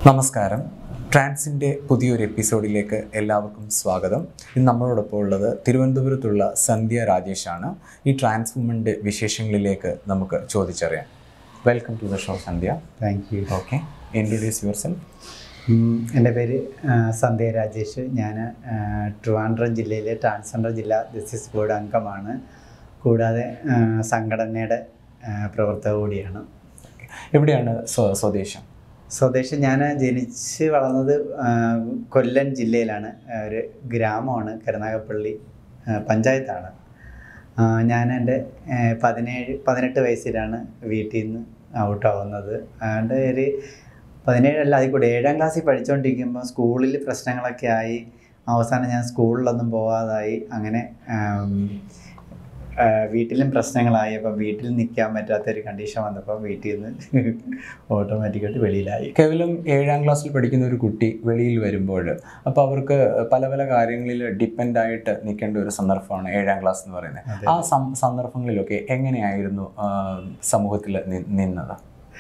നമസ്കാരം ട്രാൻസിൻ്റെ പുതിയൊരു എപ്പിസോഡിലേക്ക് എല്ലാവർക്കും സ്വാഗതം ഇന്ന് നമ്മളോടൊപ്പം ഉള്ളത് തിരുവനന്തപുരത്തുള്ള സന്ധ്യ രാജേഷാണ് ഈ ട്രാൻസ് വുമൻ്റെ വിശേഷങ്ങളിലേക്ക് നമുക്ക് ചോദിച്ചറിയാം welcome to the show Sandhya thank you okay introduce yourself എൻ്റെ പേര് ആ, സന്ധ്യ രാജേഷ് ഞാൻ ആ, ട്രിവാൻഡ്രം ജില്ലയിലെ ട്രാൻസ്ജെൻഡർ ജില്ലാ ജസ്റ്റിസ് ബോർഡ് അംഗമാണ് കൂടാതെ ആ, സംഘടനയുടെ ആ, പ്രവർത്തക കൂടിയാണ് എവിടെയാണ് സ്വ- സ്വദേശം സ്വദേശം ഞാൻ ജനിച്ച് വളർന്നത് ആ, കൊല്ലം ജില്ലയിലാണ് ആ, ഒരു ഗ്രാമമാണ് കരുനാഗപ്പള്ളി ആ, പഞ്ചായത്താണ് ആ, ഞാൻ എൻ്റെ ആ, പതിനേഴ് പതിനെട്ട് വയസ്സിലാണ് വീട്ടിൽ നിന്ന് ഔട്ടാവുന്നത് അതുകൊണ്ട് ഒരു പതിനേഴല്ല അതിൽ കൂടെ ഏഴാം ക്ലാസ്സിൽ പഠിച്ചുകൊണ്ടിരിക്കുമ്പോൾ സ്കൂളിൽ പ്രശ്നങ്ങളൊക്കെ ആയി അവസാനം ഞാൻ സ്കൂളിലൊന്നും പോകാതായി അങ്ങനെ ആം, ആ, വീട്ടിലും പ്രശ്നങ്ങളായി അപ്പോൾ വീട്ടിൽ നിൽക്കാൻ പറ്റാത്തൊരു കണ്ടീഷൻ വന്നപ്പോൾ വീട്ടിൽ നിന്ന് ഓട്ടോമാറ്റിക്കായിട്ട് വെളിയിലായി കേവലം ഏഴാം ക്ലാസ്സിൽ പഠിക്കുന്ന ഒരു കുട്ടി വെളിയിൽ വരുമ്പോൾ അപ്പോൾ അവർക്ക് പല പല കാര്യങ്ങളിൽ ഡിപ്പെൻഡ് ആയിട്ട് നിൽക്കേണ്ട ഒരു സന്ദർഭമാണ് ഏഴാം ക്ലാസ് എന്ന് പറയുന്നത് അതെ. ആ സം- സന്ദർഭങ്ങളിലൊക്കെ എങ്ങനെയായിരുന്നു ആ, സമൂഹത്തിൽ നി- നിന്നത്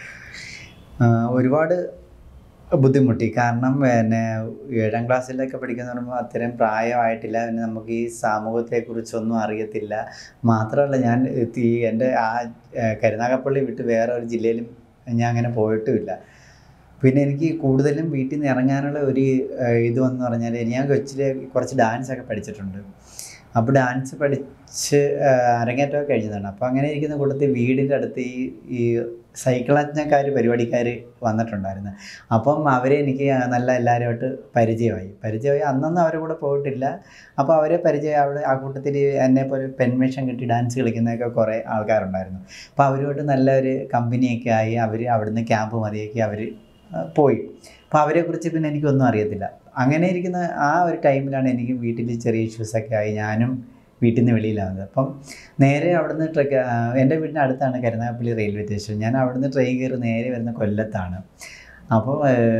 ആ, ഒരുപാട് ബുദ്ധിമുട്ടി കാരണം പിന്നെ ഏഴാം ക്ലാസ്സിലൊക്കെ പഠിക്കുന്ന പറയുമ്പോൾ അത്രയും പ്രായമായിട്ടില്ല പിന്നെ നമുക്ക് ഈ സമൂഹത്തെക്കുറിച്ചൊന്നും അറിയത്തില്ല മാത്രമല്ല ഞാൻ ഈ എൻ്റെ ആ ഏ, കരുനാഗപ്പള്ളി വിട്ട് വേറെ ഒരു ജില്ലയിലും ഞാൻ അങ്ങനെ പോയിട്ടുമില്ല പിന്നെ എനിക്ക് കൂടുതലും വീട്ടിൽ നിന്ന് ഇറങ്ങാനുള്ള ഒരു ഏ, ഇത് വന്ന് പറഞ്ഞാൽ ഞാൻ കൊച്ചിലെ കുറച്ച് ഡാൻസ് ഒക്കെ പഠിച്ചിട്ടുണ്ട് അപ്പോൾ ഡാൻസ് പഠിച്ച് ആ, അരങ്ങേറ്റമൊക്കെ കഴിഞ്ഞതാണ് അപ്പോൾ അങ്ങനെ ഇരിക്കുന്ന കൂട്ടത്തിൽ വീടിൻ്റെ അടുത്ത് ഈ ഈ സൈക്കിളജ്ഞക്കാർ പരിപാടിക്കാർ വന്നിട്ടുണ്ടായിരുന്നു അപ്പം അവരെ എനിക്ക് നല്ല എല്ലാവരുമായിട്ട് പരിചയമായി പരിചയമായി അന്നൊന്നും അവരുടെ കൂടെ പോയിട്ടില്ല അപ്പോൾ അവരെ പരിചയം അവിടെ ആ കൂട്ടത്തിൽ എന്നെ പോലെ പെൻവേഷം കിട്ടി ഡാൻസ് കളിക്കുന്നതൊക്കെ കുറേ ആൾക്കാരുണ്ടായിരുന്നു അപ്പോൾ അവരുമായിട്ട് നല്ലൊരു കമ്പനിയൊക്കെ ആയി അവർ അവിടുന്ന് ക്യാമ്പ് മതിയാക്കി അവർ പോയി അപ്പോൾ അവരെക്കുറിച്ച് പിന്നെ എനിക്കൊന്നും അറിയത്തില്ല അങ്ങനെ ഇരിക്കുന്ന ആ ഒരു ടൈമിലാണ് എനിക്ക് വീട്ടിൽ ചെറിയ ഇഷ്യൂസൊക്കെ ആയി ഞാനും വീട്ടിൽ നിന്ന് വെളിയിലാവുന്നത് അപ്പം നേരെ അവിടുന്ന് ട്രെക്ക് എൻ്റെ വീടിൻ്റെ അടുത്താണ് കരുനാഗപ്പള്ളി റെയിൽവേ സ്റ്റേഷൻ ഞാൻ അവിടുന്ന് ട്രെയിൻ കയറി നേരെ വരുന്ന കൊല്ലത്താണ് അപ്പോൾ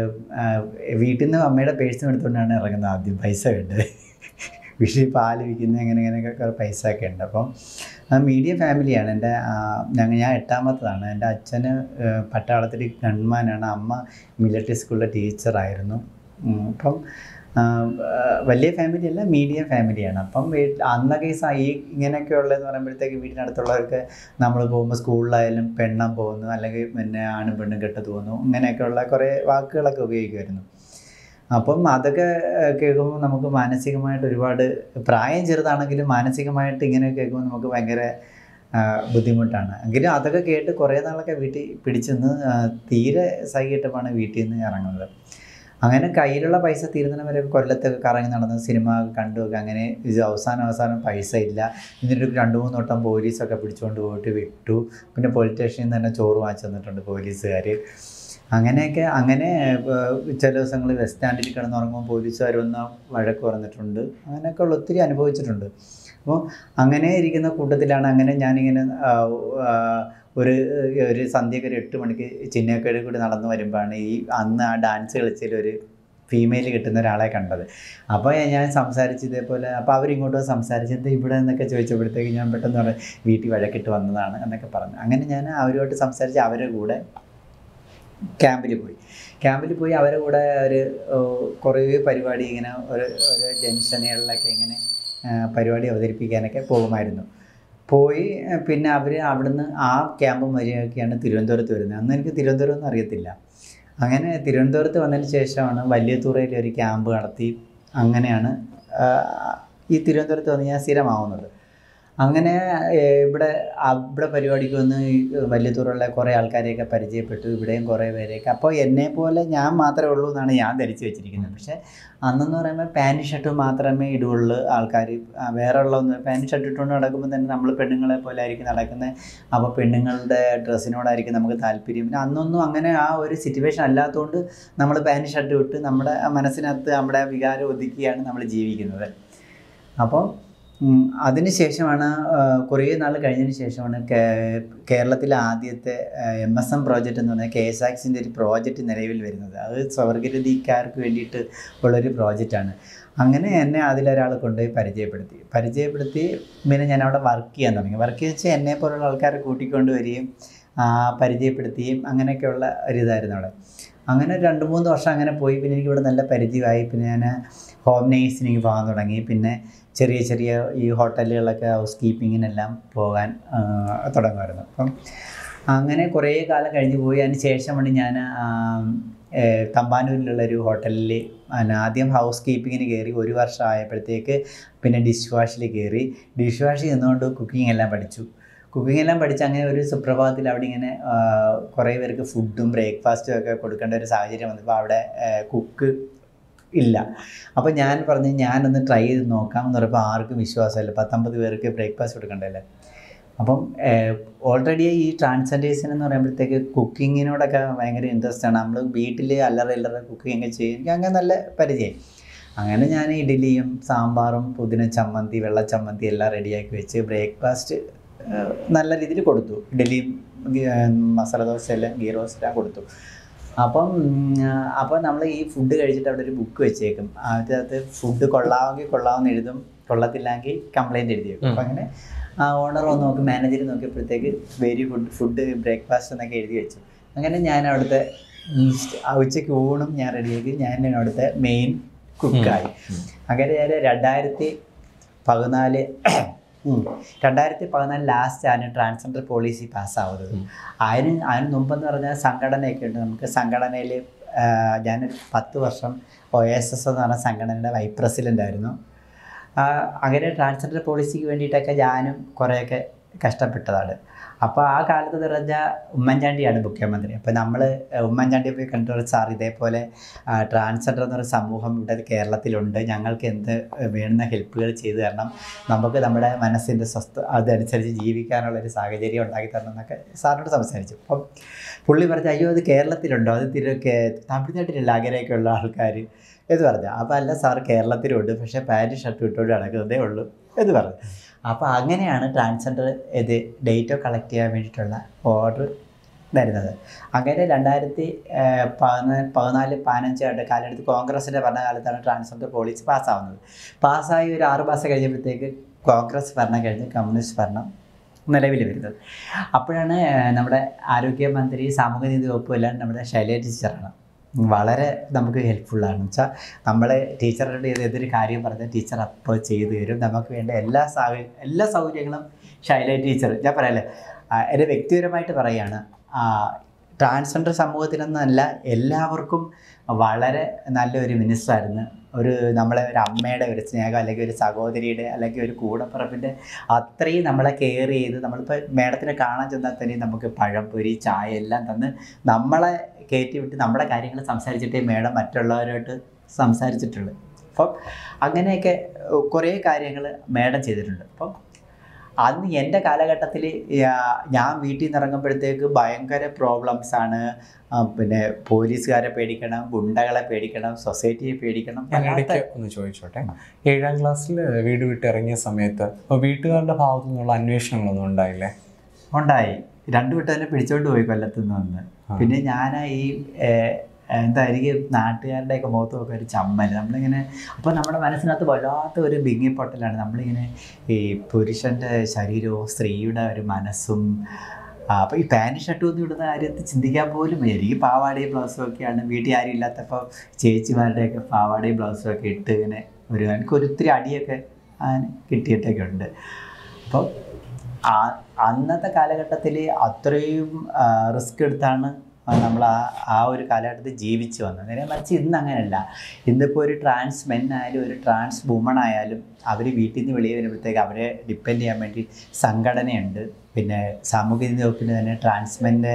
വീട്ടിൽ നിന്ന് അമ്മയുടെ പേഴ്സും എടുത്തുകൊണ്ടാണ് ഇറങ്ങുന്നത് ആദ്യം പൈസ വേണ്ടത് വീട്ടിൽ പാല് വിൽക്കുന്ന അങ്ങനെ ഇങ്ങനെയൊക്കെ കുറേ പൈസ ഒക്കെ ഉണ്ട് അപ്പം മീഡിയം ഫാമിലിയാണ് എൻ്റെ ഞങ്ങൾ ഞാൻ എട്ടാമത്തതാണ് എൻ്റെ അച്ഛന് ആ, പട്ടാളത്തിൽ ഗൺമാനാണ് അമ്മ മിലിറ്ററി സ്കൂളിലെ ടീച്ചറായിരുന്നു ഉം, അപ്പം ആ, ആ, വലിയ ഫാമിലി അല്ല മീഡിയം ഫാമിലിയാണ് അപ്പം വീട്ടിൽ അന്നൊക്കെ ഈ സ- ഈ ഇങ്ങനെയൊക്കെ ഉള്ളതെന്ന് പറയുമ്പോഴത്തേക്ക് വീടിനടുത്തുള്ളവർക്ക് നമ്മൾ പോകുമ്പോൾ സ്കൂളിലായാലും പെണ്ണം പോകുന്നു അല്ലെങ്കിൽ പിന്നെ ആണും പെണ്ണും കെട്ടത് പോകുന്നു ഇങ്ങനെയൊക്കെയുള്ള കുറേ വാക്കുകളൊക്കെ ഉപയോഗിക്കുമായിരുന്നു അപ്പം അതൊക്കെ ഏഹ്, കേൾക്കുമ്പോൾ നമുക്ക് മാനസികമായിട്ട് ഒരുപാട് പ്രായം ചെറുതാണെങ്കിലും മാനസികമായിട്ട് ഇങ്ങനെ കേൾക്കുമ്പോൾ നമുക്ക് ഭയങ്കര ആ, ബുദ്ധിമുട്ടാണ് എങ്കിലും അതൊക്കെ കേട്ട് കുറേ നാളൊക്കെ വീട്ടിൽ പിടിച്ചെന്ന് തീരെ സഹിക്കിട്ടപ്പാണ് വീട്ടിൽ നിന്ന് ഇറങ്ങുന്നത് അങ്ങനെ കയ്യിലുള്ള പൈസ തീരുന്നവരെ കൊല്ലത്തൊക്കെ കറങ്ങി നടന്ന് സിനിമ കണ്ടുമൊക്കെ അങ്ങനെ ഇത് അവസാനം അവസാനം പൈസ ഇല്ല എന്നിട്ട് രണ്ട് മൂന്ന് വട്ടം പോലീസൊക്കെ പിടിച്ചുകൊണ്ട് പോയിട്ട് വിട്ടു പിന്നെ പോലീസ് സ്റ്റേഷനിൽ നിന്ന് തന്നെ ചോറ് വാങ്ങിച്ചു തന്നിട്ടുണ്ട് പോലീസുകാർ അങ്ങനെയൊക്കെ അങ്ങനെ ഏഹ്, ചില ദിവസങ്ങളിൽ ബസ് സ്റ്റാൻഡിൽ കിടന്നുറങ്ങുമ്പോൾ പോലീസുകാർ വന്ന് വഴക്ക് പറഞ്ഞിട്ടുണ്ട് അങ്ങനെയൊക്കെ ഉള്ള ഒത്തിരി അനുഭവിച്ചിട്ടുണ്ട് അപ്പോൾ അങ്ങനെ ഇരിക്കുന്ന കൂട്ടത്തിലാണ് അങ്ങനെ ഞാനിങ്ങനെ ആ, ആ, ഒരു ഒരു സന്ധ്യക്ക് ഒരു എട്ട് മണിക്ക് ചിന്നക്കടയിൽ കൂടി നടന്നു വരുമ്പോഴാണ് ഈ അന്ന് ആ ഡാൻസ് കളിച്ചതിൽ ഒരു ഫീമെയിൽ കിട്ടുന്ന ഒരാളെ കണ്ടത് അപ്പോൾ ഞാൻ സംസാരിച്ച് ഇതേപോലെ അപ്പോൾ അവരിങ്ങോട്ട് വന്ന് സംസാരിച്ചത് ഇവിടെ എന്നൊക്കെ ചോദിച്ചപ്പോഴത്തേക്ക് ഞാൻ പെട്ടെന്ന് പറഞ്ഞു വീട്ടിൽ വഴക്കിട്ട് വന്നതാണ് എന്നൊക്കെ പറഞ്ഞു അങ്ങനെ ഞാൻ അവരുമായിട്ട് സംസാരിച്ച് അവരുടെ കൂടെ ക്യാമ്പിൽ പോയി ക്യാമ്പിൽ പോയി അവരുടെ കൂടെ ഒരു ഓ, കുറേ പരിപാടി ഇങ്ങനെ ഒരു ഒരു ജംഗ്ഷനുകളിലൊക്കെ ഇങ്ങനെ ആ, പരിപാടി അവതരിപ്പിക്കാനൊക്കെ പോകുമായിരുന്നു പോയി ആ, പിന്നെ അവർ അവിടുന്ന് ആ ക്യാമ്പ് വരെയൊക്കെയാണ് തിരുവനന്തപുരത്ത് വരുന്നത് അന്ന് എനിക്ക് തിരുവനന്തപുരം ഒന്നും അറിയത്തില്ല അങ്ങനെ തിരുവനന്തപുരത്ത് വന്നതിന് ശേഷമാണ് വലിയതുറയിൽ ഒരു ക്യാമ്പ് നടത്തി അങ്ങനെയാണ് ആ, ഈ തിരുവനന്തപുരത്ത് വന്ന് ഞാൻ സ്ഥിരമാവുന്നത് അങ്ങനെ ഏഹ്, ഇവിടെ അവിടെ പരിപാടിക്ക് വന്ന് ഈ വലിയതൂറുള്ള കുറേ ആൾക്കാരെയൊക്കെ പരിചയപ്പെട്ടു ഇവിടെയും കുറേ പേരെയൊക്കെ അപ്പോൾ എന്നെ പോലെ ഞാൻ മാത്രമേ ഉള്ളൂ എന്നാണ് ഞാൻ ധരിച്ചു വെച്ചിരിക്കുന്നത് പക്ഷേ അന്നെന്ന് പറയുമ്പോൾ പാൻറ് ഷർട്ട് മാത്രമേ ഇടുള്ളൂ ആൾക്കാർ വേറെ ഉള്ളതൊന്നും പാൻറ് ഷർട്ട് ഇട്ടുകൊണ്ട് നടക്കുമ്പോൾ തന്നെ നമ്മൾ പെണ്ണുങ്ങളെ പോലെ ആയിരിക്കും നടക്കുന്നത് അപ്പോൾ പെണ്ണുങ്ങളുടെ ഡ്രസ്സിനോടായിരിക്കും നമുക്ക് താല്പര്യം പിന്നെ അന്നൊന്നും അങ്ങനെ ആ ഒരു സിറ്റുവേഷൻ അല്ലാത്തതുകൊണ്ട് നമ്മൾ പാൻറ് ഷർട്ട് ഇട്ട് നമ്മുടെ മനസ്സിനകത്ത് നമ്മുടെ വികാരം ഒതുക്കിയാണ് നമ്മൾ ജീവിക്കുന്നത് അപ്പം ഉം, അതിന് ശേഷമാണ് ആ, കുറേ നാൾ കഴിഞ്ഞതിന് ശേഷമാണ് കേ- കേരളത്തിലെ ആദ്യത്തെ എം എസ് എം പ്രോജക്റ്റ് എന്ന് പറഞ്ഞാൽ കെ എസ് ആക്സിൻ്റെ ഒരു പ്രോജക്റ്റ് നിലവിൽ വരുന്നത് അത് സ്വർഗരതിക്കാർക്ക് വേണ്ടിയിട്ട് ഉള്ളൊരു പ്രോജക്റ്റാണ് അങ്ങനെ എന്നെ അതിലൊരാൾ കൊണ്ടുപോയി പരിചയപ്പെടുത്തി പരിചയപ്പെടുത്തി പിന്നെ ഞാൻ അവിടെ വർക്ക് ചെയ്യാൻ തുടങ്ങി വർക്ക് ചെയ്യാൻ വെച്ചാൽ എന്നെ പോലുള്ള ആൾക്കാരെ കൂട്ടിക്കൊണ്ട് വരികയും ആ, പരിചയപ്പെടുത്തുകയും അങ്ങനെയൊക്കെയുള്ള ഒരിതായിരുന്നു അവിടെ അങ്ങനെ രണ്ട് മൂന്ന് വർഷം അങ്ങനെ പോയി പിന്നെ എനിക്ക് ഇവിടെ നല്ല പരിചയമായി പിന്നെ ഞാൻ ഹോം നേഴ്സിനിങ് പോകാൻ തുടങ്ങി പിന്നെ ചെറിയ ചെറിയ ഈ ഹോട്ടലുകളൊക്കെ ഹൗസ് കീപ്പിങ്ങിനെല്ലാം പോകാൻ ആ, തുടങ്ങുമായിരുന്നു അപ്പം അങ്ങനെ കുറേ കാലം കഴിഞ്ഞ് പോയി അതിന് ശേഷമാണ് ഞാൻ തമ്പാനൂരിലുള്ള ഒരു ഹോട്ടലിൽ ആദ്യം ഹൗസ് കീപ്പിങ്ങിന് കയറി ഒരു വർഷം ആയപ്പോഴത്തേക്ക് പിന്നെ ഡിഷ് വാഷിൽ കയറി ഡിഷ് വാഷ് ചെയ്യുന്നതുകൊണ്ട് കുക്കിംഗ് എല്ലാം പഠിച്ചു കുക്കിംഗ് എല്ലാം പഠിച്ച് അങ്ങനെ ഒരു സുപ്രഭാതത്തിൽ അവിടെ ഇങ്ങനെ ആ, കുറേ പേർക്ക് ഫുഡും ബ്രേക്ക്ഫാസ്റ്റും ഒക്കെ കൊടുക്കേണ്ട ഒരു സാഹചര്യം വന്നപ്പോൾ അവിടെ കുക്ക് ഇല്ല അപ്പോൾ ഞാൻ പറഞ്ഞു ഞാനൊന്ന് ട്രൈ ചെയ്ത് നോക്കാമെന്ന് പറഞ്ഞപ്പോൾ ആർക്കും വിശ്വാസമില്ല പത്തൊമ്പത് പേർക്ക് ബ്രേക്ക്ഫാസ്റ്റ് കൊടുക്കണ്ടല്ലേ അപ്പം ഓൾറെഡി ഈ ട്രാൻസ്ജെൻഡേഴ്സിൻ എന്ന് പറയുമ്പോഴത്തേക്ക് കുക്കിങ്ങിനോടൊക്കെ ഭയങ്കര ഇൻട്രസ്റ്റ് ആണ് നമ്മൾ വീട്ടിൽ അല്ലറ ഇല്ലറ കുക്കിംഗ് ഒക്കെ ചെയ്യും എനിക്ക് അങ്ങനെ നല്ല പരിചയം അങ്ങനെ ഞാൻ ഇഡ്ഡലിയും സാമ്പാറും പുതിന ചമ്മന്തി വെള്ള ചമ്മന്തി എല്ലാം റെഡിയാക്കി വെച്ച് ബ്രേക്ക്ഫാസ്റ്റ് നല്ല രീതിയിൽ കൊടുത്തു ഇഡ്ഡലിയും ഗീ- മസാല ദോശ എല്ലാം ഗീ റോസ്റ്റ് എല്ലാം കൊടുത്തു അപ്പം അപ്പോൾ നമ്മൾ ഈ ഫുഡ് കഴിച്ചിട്ട് അവിടെ ഒരു ബുക്ക് വെച്ചേക്കും അതിനകത്ത് ഫുഡ് കൊള്ളാമെങ്കിൽ കൊള്ളാമെന്ന് എഴുതും കൊള്ളത്തില്ലെങ്കിൽ കംപ്ലൈൻറ്റ് എഴുതി വെക്കും അപ്പം അങ്ങനെ ആ ഓണർ ഒന്ന് നോക്കി മാനേജർ നോക്കിയപ്പോഴത്തേക്ക് വെരി ഗുഡ് ഫുഡ് ബ്രേക്ക്ഫാസ്റ്റ് എന്നൊക്കെ എഴുതി വെച്ചു അങ്ങനെ ഞാൻ അവിടുത്തെ ഉം, ആ ഉച്ചയ്ക്ക് ഊണും ഞാൻ റെഡിയാക്കി ഞാൻ അവിടുത്തെ മെയിൻ കുക്കായി അങ്ങനെ ഞാൻ രണ്ടായിരത്തി പതിനാല് ഉം, രണ്ടായിരത്തി പതിനാല് ലാസ്റ്റ് ആണ് ട്രാൻസ്ജെൻഡർ പോളിസി പാസ്സാവുന്നത് അതിന് അതിന് മുമ്പെന്ന് പറഞ്ഞാൽ സംഘടനയൊക്കെ ഉണ്ട് നമുക്ക് സംഘടനയിൽ ഞാനൊരു പത്ത് വർഷം ഒ എസ് എസ് എന്ന് പറഞ്ഞ സംഘടനയുടെ വൈസ് പ്രസിഡൻ്റ് ആയിരുന്നു ആ, അങ്ങനെ ട്രാൻസ്ജെൻഡർ പോളിസിക്ക് വേണ്ടിയിട്ടൊക്കെ ഞാനും കുറേയൊക്കെ കഷ്ടപ്പെട്ടതാണ് അപ്പോൾ ആ കാലത്ത് എന്ന് പറഞ്ഞാൽ ഉമ്മൻചാണ്ടിയാണ് മുഖ്യമന്ത്രി അപ്പോൾ നമ്മൾ ഉമ്മൻചാണ്ടിയെ പോയി കണ്ടു സാർ ഇതേപോലെ ട്രാൻസ്ജെൻഡർ എന്നൊരു സമൂഹം ഇവിടെ കേരളത്തിലുണ്ട് ഞങ്ങൾക്ക് എന്ത് വേണ്ടുന്ന ഹെൽപ്പുകൾ ചെയ്തു തരണം നമുക്ക് നമ്മുടെ മനസ്സിൻ്റെ സ്വസ്ഥ അതനുസരിച്ച് ജീവിക്കാനുള്ള ഒരു സാഹചര്യം ഉണ്ടാക്കി തരണം എന്നൊക്കെ സാറിനോട് സംസാരിച്ചു അപ്പം പുള്ളി പറഞ്ഞു അയ്യോ അത് കേരളത്തിലുണ്ടോ അത് തിരു കേ- തമിഴ്നാട്ടിലുള്ള അങ്ങനെയൊക്കെ ഉള്ള ആൾക്കാർ എന്ന് പറഞ്ഞു അപ്പോൾ അല്ല സാർ കേരളത്തിലുണ്ട് പക്ഷേ പാൻറ്റ് ഷർട്ട് ഇട്ടുകൊണ്ട് നടക്കുന്നതേ ഉള്ളൂ എന്ന് പറഞ്ഞു അപ്പോൾ അങ്ങനെയാണ് ട്രാൻസ്ജെൻഡർ ഇത് ഡേറ്റോ കളക്ട് ചെയ്യാൻ വേണ്ടിയിട്ടുള്ള ഓർഡർ വരുന്നത് അങ്ങനെ രണ്ടായിരത്തി പതിനാല് പതിനാല് പതിനഞ്ച് ആയിട്ട് കാലഘട്ടത്തിൽ കോൺഗ്രസിൻ്റെ ഭരണകാലത്താണ് ട്രാൻസ്ജെൻഡർ പോളിസി പാസ്സാവുന്നത് പാസ്സായി ഒരു ആറ് മാസം കഴിഞ്ഞപ്പോഴത്തേക്ക് കോൺഗ്രസ് ഭരണം കഴിഞ്ഞ് കമ്മ്യൂണിസ്റ്റ് ഭരണം നിലവിൽ വരുന്നത് അപ്പോഴാണ് ഏഹ്, നമ്മുടെ ആരോഗ്യമന്ത്രി സാമൂഹ്യനീതി വകുപ്പ് എല്ലാം നമ്മുടെ ശൈലജ ടീച്ചറാണ് വളരെ നമുക്ക് ഹെൽപ്ഫുള്ളാണ് വെച്ചാൽ നമ്മൾ ടീച്ചറുടെ ഏതൊരു കാര്യം പറഞ്ഞാൽ ടീച്ചർ അപ്പോൾ ചെയ്തു തരും നമുക്ക് വേണ്ട എല്ലാ സാഹചര്യം എല്ലാ സൗകര്യങ്ങളും ശൈലജ ടീച്ചർ ഞാൻ പറയല്ലേ ആ, എൻ്റെ വ്യക്തിപരമായിട്ട് പറയുകയാണ് ട്രാൻസ്ജെൻഡർ സമൂഹത്തിനൊന്നല്ല എല്ലാവർക്കും വളരെ നല്ലൊരു മിനിസ്റ്ററായിരുന്നു ഒരു നമ്മളെ ഒരു അമ്മയുടെ ഒരു സ്നേഹം അല്ലെങ്കിൽ ഒരു സഹോദരിയുടെ അല്ലെങ്കിൽ ഒരു കൂടപ്പിറപ്പിൻ്റെ അത്രയും നമ്മളെ കെയർ ചെയ്ത് നമ്മളിപ്പോൾ മേഡത്തിനെ കാണാൻ ചെന്നാൽ തന്നെ നമുക്ക് പഴംപൊരി ചായ എല്ലാം തന്ന് നമ്മളെ കയറ്റി വിട്ട് നമ്മുടെ കാര്യങ്ങൾ സംസാരിച്ചിട്ടേ മേഡം മറ്റുള്ളവരുമായിട്ട് സംസാരിച്ചിട്ടുള്ളൂ അപ്പം അങ്ങനെയൊക്കെ കുറേ കാര്യങ്ങൾ മേഡം ചെയ്തിട്ടുണ്ട് അപ്പം അന്ന് എൻ്റെ കാലഘട്ടത്തിൽ ഞാൻ വീട്ടിൽ നിന്ന് ഇറങ്ങുമ്പോഴത്തേക്ക് ഭയങ്കര പ്രോബ്ലംസ് ആണ് ആ, പിന്നെ പോലീസുകാരെ പേടിക്കണം ഗുണ്ടകളെ പേടിക്കണം സൊസൈറ്റിയെ പേടിക്കണം ഞാൻ വല്ലാത്ത- ഇടയ്ക്ക് ഒന്ന് ചോദിച്ചോട്ടെ ഏഴാം ക്ലാസ്സിൽ വീട് വിട്ട് ഇറങ്ങിയ സമയത്ത് അപ്പോൾ വീട്ടുകാരുടെ ഭാഗത്തു നിന്നുള്ള അന്വേഷണങ്ങളൊന്നും ഉണ്ടായില്ലേ ഉണ്ടായി രണ്ടു വട്ടം തന്നെ പിടിച്ചോണ്ട് പോയി കൊല്ലത്തുനിന്ന് വന്ന് പിന്നെ ഞാൻ ഈ ഏഹ്, എന്താ എനിക്ക് നാട്ടുകാരുടെയൊക്കെ മുഖത്ത് നോക്കുക ഒരു ചമ്മൽ നമ്മളിങ്ങനെ അപ്പോൾ നമ്മുടെ മനസ്സിനകത്ത് വല്ലാത്ത ഒരു ബിങ്ങിപ്പൊട്ടലാണ് നമ്മളിങ്ങനെ ഈ പുരുഷൻ്റെ ശരീരവും സ്ത്രീയുടെ ഒരു മനസ്സും അപ്പോൾ ഈ പാൻറ് ഷർട്ടും ഒന്നും ഇടുന്ന കാര്യത്തിൽ ചിന്തിക്കാൻ പോലും വയ്യ. എനിക്ക് പാവാടയും ബ്ലൗസും ഒക്കെയാണ് വീട്ടിൽ ആരും ഇല്ലാത്തപ്പോൾ ചേച്ചിമാരുടെയൊക്കെ പാവാടയും ബ്ലൗസും ഒക്കെ ഇട്ട് ഇങ്ങനെ ഒരു എനിക്ക് ഒരിത്തിരി അടിയൊക്കെ അങ്ങനെ കിട്ടിയിട്ടൊക്കെ ഉണ്ട് അപ്പോൾ ആ അന്നത്തെ കാലഘട്ടത്തിൽ അത്രയും റിസ്ക് എടുത്താണ് നമ്മൾ ആ ആ ഒരു കാലഘട്ടത്തിൽ ജീവിച്ചു വന്നത് നേരെ മറിച്ച് ഇന്ന് അങ്ങനെയല്ല ഇന്നിപ്പോൾ ഒരു ട്രാൻസ് മെൻ ആയാലും ഒരു ട്രാൻസ് വുമൺ ആയാലും അവർ വീട്ടിൽ നിന്ന് വെളിയിൽ വരുമ്പോഴത്തേക്ക് അവരെ ഡിപ്പെൻഡ് ചെയ്യാൻ വേണ്ടി സംഘടനയുണ്ട് പിന്നെ സാമൂഹ്യനീതി വകുപ്പിന് തന്നെ ട്രാൻസ്മെൻ്റെ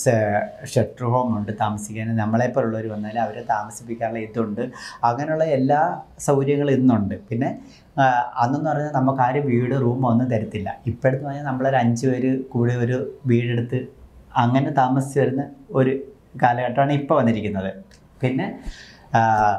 ഷെട്ടർ ഹോം ഉണ്ട് താമസിക്കാൻ നമ്മളെപ്പോലുള്ളവർ വന്നാൽ അവരെ താമസിപ്പിക്കാനുള്ള ഇതുണ്ട് അങ്ങനെയുള്ള എല്ലാ സൗകര്യങ്ങളും ഇന്നുണ്ട് പിന്നെ ആ, അന്നെന്ന് പറഞ്ഞാൽ നമുക്ക് ആരും വീട് റൂം ഒന്നും തരത്തില്ല ഇപ്പോഴത്തെ പറഞ്ഞാൽ നമ്മളൊരു അഞ്ച് പേര് കൂടി ഒരു വീടെടുത്ത് അങ്ങനെ താമസിച്ച് വരുന്ന ഒരു കാലഘട്ടമാണ് ഇപ്പോൾ വന്നിരിക്കുന്നത് പിന്നെ ആ,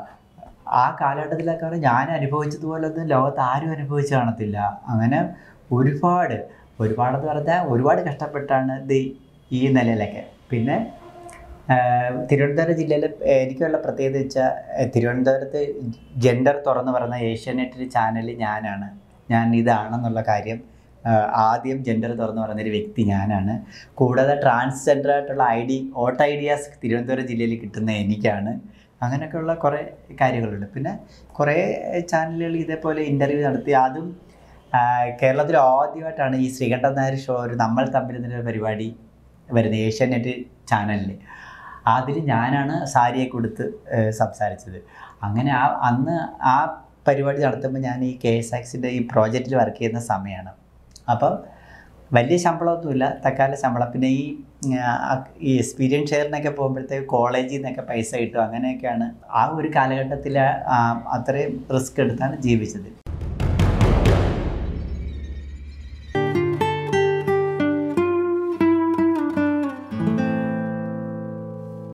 ആ കാലഘട്ടത്തിലൊക്കെ പറഞ്ഞാൽ ഞാൻ അനുഭവിച്ചതുപോലൊന്നും ലോകത്ത് ആരും അനുഭവിച്ച് കാണത്തില്ല അങ്ങനെ ഒരുപാട് ഒരുപാടെന്ന് പറഞ്ഞാൽ ഒരുപാട് കഷ്ടപ്പെട്ടാണ് ഇത് ഈ നിലയിലൊക്കെ പിന്നെ ആ, തിരുവനന്തപുരം ജില്ലയിൽ എനിക്കുള്ള പ്രത്യേകത വെച്ചാൽ തിരുവനന്തപുരത്ത് ജെൻഡർ തുറന്ന് പറയുന്ന ഏഷ്യാനെറ്റ് ചാനൽ ഞാനാണ് ഞാൻ ഇതാണെന്നുള്ള കാര്യം ആഹ് ആദ്യം ജെൻഡർ തുറന്നു പറയുന്ന ഒരു വ്യക്തി ഞാനാണ് കൂടാതെ ട്രാൻസ്ജെൻഡർ ആയിട്ടുള്ള I D vote ideas Thiruvananthapuram ജില്ലയിൽ കിട്ടുന്ന എനിക്കാണ് അങ്ങനെയൊക്കെയുള്ള കുറേ കാര്യങ്ങളുണ്ട് പിന്നെ കുറേ ചാനലുകൾ ഇതേപോലെ ഇൻ്റർവ്യൂ നടത്തി അതും ആഹ് കേരളത്തിൽ ആദ്യമായിട്ടാണ് ഈ ശ്രീകണ്ഠൻ നായർ ഷോ ഒരു നമ്മൾ തമ്മിൽ എന്നൊരു പരിപാടി വരുന്നത് ഏഷ്യാനെറ്റ് ചാനലിൽ അതിൽ ഞാനാണ് സാരിയെ കൊടുത്ത് ഏഹ് സംസാരിച്ചത് അങ്ങനെ ആ അന്ന് ആ പരിപാടി നടത്തുമ്പോൾ ഞാൻ ഈ കെ എസ് ആക്സിൻ്റെ ഈ പ്രോജക്റ്റിൽ വർക്ക് ചെയ്യുന്ന സമയമാണ് അപ്പം വലിയ ശമ്പളമൊന്നുമില്ല തക്കാല ശമ്പളം പിന്നെ ഈ ആ, ഈ എക്സ്പീരിയൻസ് ഷെയറിനൊക്കെ പോകുമ്പോഴത്തേക്ക് കോളേജിൽ നിന്നൊക്കെ പൈസ കിട്ടും അങ്ങനെയൊക്കെയാണ് ആ ഒരു കാലഘട്ടത്തിൽ ആ, അത്രയും റിസ്ക് എടുത്താണ് ജീവിച്ചത്